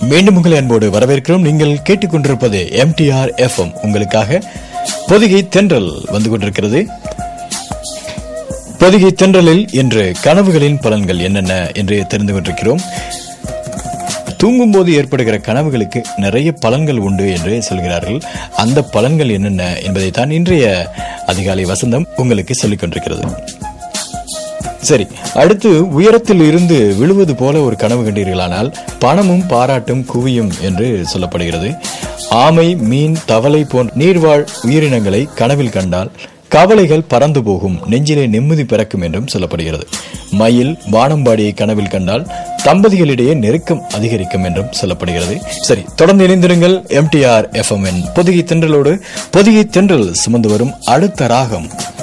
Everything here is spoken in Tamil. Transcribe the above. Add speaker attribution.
Speaker 1: மீண்டும் உங்களை அன்போடு வரவேற்கிறோம் நீங்கள் கேட்டுக்கொண்டிருப்பது எம்டிஆர் எஃப்எம் உங்களுக்காக பொதிகை தென்றல் வந்து கொண்டிருக்கிறது பொதிகை தென்றலில் இன்று கனவுகளின் பலன்கள் என்னென்ன என்று தெரிந்து கொண்டிருக்கிறோம் தூங்கும் போது ஏற்படுகிற கனவுகளுக்கு நிறைய பலன்கள் உண்டு என்று சொல்கிறார்கள் அந்த பலன்கள் என்னென்ன என்பதை தான் இன்றைய அதிகாலை வசந்தம் உங்களுக்கு சொல்லிக் கொண்டிருக்கிறது சரி அடுத்து உயரத்தில் இருந்து விழுவது போல ஒரு கனவு கண்டீர்களானால் பணமும் பாராட்டும் குவியும் என்று சொல்லப்படுகிறது ஆமை மீன் தவளை போன்ற நீர்வாழ் உயிரினங்களை கனவில் கண்டால் கவலைகள் பறந்து போகும் நெஞ்சிலே நிம்மதி பிறக்கும் என்றும் சொல்லப்படுகிறது மயில் வானம்பாடியை கனவில் கண்டால் தம்பதிகளிடையே நெருக்கம் அதிகரிக்கும் என்றும் சொல்லப்படுகிறது சரி தொடர்ந்து இணைந்திருங்கள் எம்டிஆர் எஃப்எம் பொதிகை தென்றலோடு பொதிகை தென்றல் சுமந்து வரும் அடுத்த ராகம்